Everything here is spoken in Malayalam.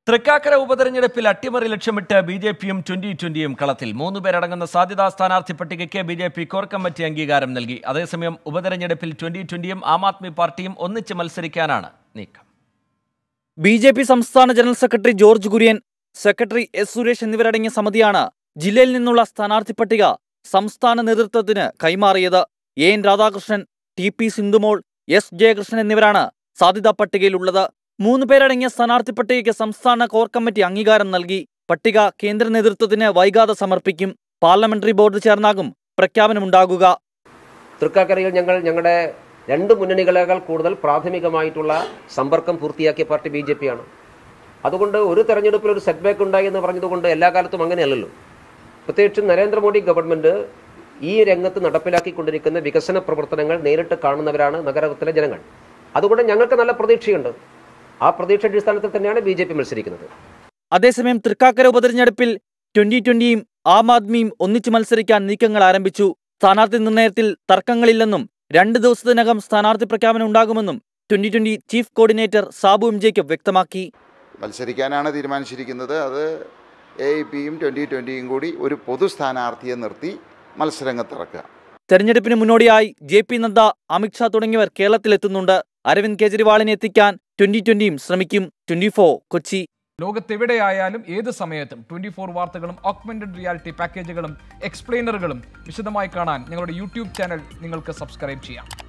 തൃക്കാക്കര ഉപതെരഞ്ഞെടുപ്പിൽ അട്ടിമറി ലക്ഷ്യമിട്ട് ബി ജെ പിയും ട്വന്റി ട്വന്റിയും കളത്തിൽ മൂന്ന് പേരടങ്ങുന്ന സാധ്യതാ സ്ഥാനാർത്ഥി പട്ടികയ്ക്ക് B J P core committee അംഗീകാരം നൽകി അതേസമയം ഉപതെരഞ്ഞെടുപ്പിൽ ട്വന്റി ട്വന്റിയും ആം ആദ്മി പാർട്ടിയും ഒന്നിച്ച് മത്സരിക്കാനാണ് നീക്കം ബി ജെ പി സംസ്ഥാന general secretary George Kurian secretary S Suresh എന്നിവരടങ്ങിയ സമിതിയാണ് ജില്ലയിൽ നിന്നുള്ള സ്ഥാനാർത്ഥി പട്ടിക സംസ്ഥാന നേതൃത്വത്തിന് കൈമാറിയത് A N Radhakrishnan T P Sindhumol S Jayakrishnan എന്നിവരാണ് സാധ്യതാ പട്ടികയിലുള്ളത് മൂന്ന് പേരടങ്ങിയ സ്ഥാനാർത്ഥി പട്ടികയ്ക്ക് സംസ്ഥാന കോർ കമ്മിറ്റി അംഗീകാരം നൽകി പട്ടിക കേന്ദ്ര നേതൃത്വത്തിന് വൈകാതെ സമർപ്പിക്കും പാർലമെന്ററി ബോർഡ് ചേർന്നാകും പ്രഖ്യാപനമുണ്ടാകുക തൃക്കാക്കരയിൽ ഞങ്ങൾ ഞങ്ങളുടെ രണ്ട് മുന്നണികളേക്കാൾ കൂടുതൽ പ്രാഥമികമായിട്ടുള്ള സമ്പർക്കം പൂർത്തിയാക്കിയ പാർട്ടി ബി ജെ പി ആണ് അതുകൊണ്ട് ഒരു തെരഞ്ഞെടുപ്പിൽ ഒരു സെറ്റ് ബാക്ക് ഉണ്ടായി എന്ന് പറഞ്ഞതുകൊണ്ട് എല്ലാ കാലത്തും അങ്ങനെയല്ലല്ലോ പ്രത്യേകിച്ചും നരേന്ദ്രമോദി ഗവൺമെൻറ് ഈ രംഗത്ത് നടപ്പിലാക്കിക്കൊണ്ടിരിക്കുന്ന വികസന പ്രവർത്തനങ്ങൾ നേരിട്ട് കാണുന്നവരാണ് നഗരത്തിലെ ജനങ്ങൾ അതുകൊണ്ട് ഞങ്ങൾക്ക് നല്ല പ്രതീക്ഷയുണ്ട് ആ പ്രതീക്ഷ അടിസ്ഥാനത്തിൽ തന്നെയാണ് ബി ജെ പി മത്സരിക്കുന്നത് അതേസമയം തൃക്കാക്കര ഉപതെരഞ്ഞെടുപ്പിൽ ട്വന്റി ട്വന്റിയും ആം ആദ്മിയും ഒന്നിച്ചു മത്സരിക്കാൻ നീക്കങ്ങൾ ആരംഭിച്ചു സ്ഥാനാർത്ഥി നിർണയത്തിൽ തർക്കങ്ങളില്ലെന്നും രണ്ട് ദിവസത്തിനകം സ്ഥാനാർത്ഥി പ്രഖ്യാപനം ഉണ്ടാകുമെന്നും twenty twenty chief coordinator Sabu M Jacob വ്യക്തമാക്കി മത്സരിക്കാനാണ് തീരുമാനിച്ചിരിക്കുന്നത് അത് എ ഐ പിയും ട്വൻ്റി ട്വൻ്റിയും കൂടി ഒരു പൊതു സ്ഥാനാർത്ഥിയെ നിർത്തി മത്സരരംഗത്തിറക്കുക തെരഞ്ഞെടുപ്പിന് മുന്നോടിയായി ജെ പി നദ്ദ അമിത്ഷാ തുടങ്ങിയവർ കേരളത്തിലെത്തുന്നുണ്ട് അരവിന്ദ് കെജ്രിവാളിനെ എത്തിക്കാൻ ട്വന്റി ട്വന്റിയും ശ്രമിക്കും ട്വന്റി കൊച്ചി ലോകത്തെവിടെയായാലും ഏത് സമയത്തും ട്വന്റി ഫോർ വാർത്തകളും ഓഗ്മെന്റഡ് റിയാലിറ്റി പാക്കേജുകളും എക്സ്പ്ലെയിനറുകളും വിശദമായി കാണാൻ ഞങ്ങളുടെ യൂട്യൂബ് ചാനൽ നിങ്ങൾക്ക് സബ്സ്ക്രൈബ് ചെയ്യാം